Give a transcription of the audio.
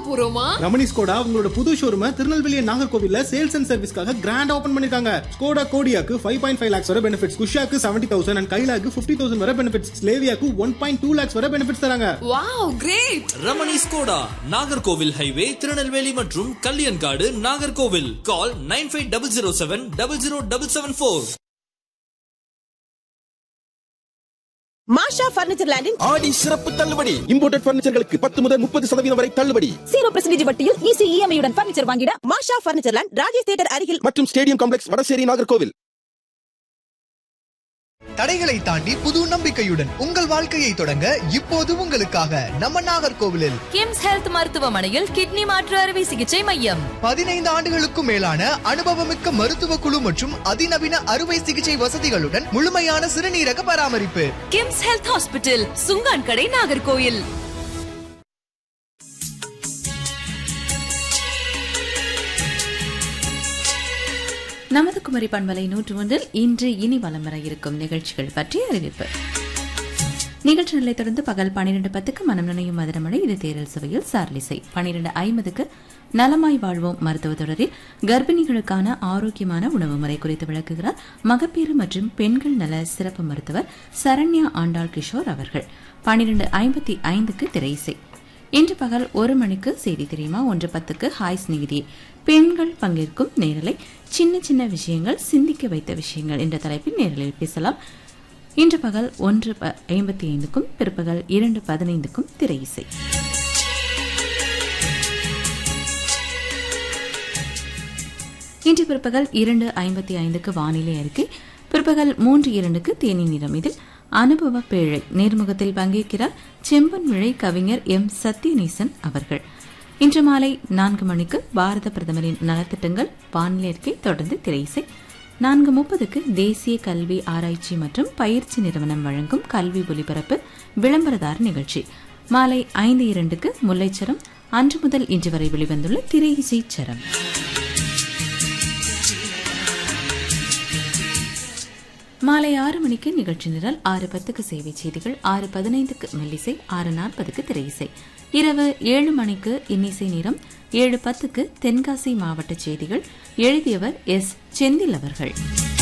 போறோமா ரமணி ஸ்கோடா உங்களோட புது ஷோரூம திருநெல்வேலி and நாகர்கோவில்ல சேல்ஸ் அண்ட் சர்வீஸ்க்காக கிராண்ட் ஓபன் பண்ணிருக்காங்க ஸ்கோடா கோடியாக்கு ஃபைவ் பாயிண்ட் ஃபைவ் லேக்ஸ் வரை பெனிஃபிட்ஸ் குஷாக்கு செவன்டி தௌசண்ட் அண்ட் கைலாக்கு ஃபிஃப்டி தௌசண்ட் வரை பெனிஃபிட்ஸ் ஸ்லேவியாக்கு ஒன் பாயிண்ட் டூ லேக்ஸ் வரை பெனிஃபிட்ஸ் தராங்க wow great Ramani Skoda Nagercoil highway Tirunelveli மற்றும் Kalyankadu Nagercoil call nine five double zero seven double zero double seven four Masha furniture லேண்டின் ஆடி சிறப்பு தள்ளுபடி இம்போர்ட்டட் பர்னிச்சர்களுக்கு பத்து முதல் முப்பது சதவீதம் வரை தள்ளுபடி ஜீரோ பர்சன்டேஜ் வட்டியில் ஈஸி இஎம்ஐயுடன் பர்னிச்சர் வாங்கிட Masha furniture land Rajesh theatre அருகில் மற்றும் ஸ்டேடியம் காம்ப்ளெக்ஸ் வடசேரி நாகர்கோவில் தடைகளை தாண்டி புது நம்பிக்கையுடன் உங்கள் வாழ்க்கையை தொடங்க இப்போது உங்களுக்காக நம்ம நாகர்கோவிலில் கிம்ஸ் ஹெல்த் மருத்துவமனையில் கிட்னி மாற்று அறுவை சிகிச்சை மையம் பதினைந்து ஆண்டுகளுக்கும் மேலான அனுபவமிக்க மருத்துவ குழு மற்றும் அதிநவீன அறுவை சிகிச்சை வசதிகளுடன் முழுமையான சிறுநீரக பராமரிப்பு கிம்ஸ் ஹெல்த் ஹாஸ்பிட்டல் சுங்கான் கடை நாகர்கோயில் நமது குமரி பண்பலை நூற்று ஒன்றில் இன்று இனி வலம் வர இருக்கும் நிகழ்ச்சிகள் பற்றிய அறிவிப்பு நிகழ்ச்சி நிலை தொடர்ந்து பகல் பன்னிரண்டு பத்துக்கு மனம் நினையும் மதுரமடை இது தேரல் சுவையில் சார்லிசை பன்னிரண்டு ஐம்பதுக்கு நலமாய் வாழ்வோம் மருத்துவ தொடரில் கர்ப்பிணிகளுக்கான ஆரோக்கியமான உணவு முறை குறித்து விளக்குகிறார் மகப்பேறு மற்றும் பெண்கள் நல சிறப்பு மருத்துவர் சரண்யா ஆண்டாள் கிஷோர் அவர்கள் பன்னிரண்டு ஐம்பத்தி ஐந்துக்கு திரையிசை இன்று பகல் ஒரு மணிக்கு செய்தி தெரியுமா ஒன்று பத்துக்கு ஹாய் ஸ்நேகிதி பெண்கள் பங்கேற்கும் நேரலை சின்ன சின்ன விஷயங்கள் சிந்திக்க வைத்த விஷயங்கள் என்ற தலைப்பில் நேரலில் பேசலாம் இன்று பகல் ஒன்று ஐம்பத்தி ஐந்துக்கும் பிற்பகல் இரண்டு பதினைந்துக்கும் திரை இசை இன்று பிற்பகல் இரண்டு ஐம்பத்தி ஐந்துக்கு வானிலை அறிக்கை பிற்பகல் மூன்று இரண்டுக்கு தேனி நிறம் இதில் அனுபவ பேழை நேர்முகத்தில் பங்கேற்கிறார் செம்பன் விழை கவிஞர் எம் சத்யநீசன் அவர்கள் இன்று மாலை நான்கு மணிக்கு பாரத பிரதமரின் நலத்திட்டங்கள் வானிலை அறிக்கை தொடர்ந்து திரையிசை நான்கு முப்பதுக்கு தேசிய கல்வி ஆராய்ச்சி மற்றும் பயிற்சி நிறுவனம் வழங்கும் கல்வி ஒலிபரப்பு விளம்பரதார் நிகழ்ச்சி மாலை ஐந்து இரண்டுக்கு முல்லைச்சரம் அன்று முதல் இன்று வரை வெளிவந்துள்ள திரையிசை சரம் மாலை ஆறு மணிக்கு நிகழ்ச்சி நிரல் ஆறு பத்துக்கு சேவை செய்திகள் ஆறு பதினைந்துக்கு மெல்லிசை ஆறு நாற்பதுக்கு திரையிசை இரவு ஏழு மணிக்கு இன்னிசை நேரம் ஏழு பத்துக்கு தென்காசி மாவட்ட செய்திகள் எழுதியவர் எஸ் செந்தில் அவர்கள்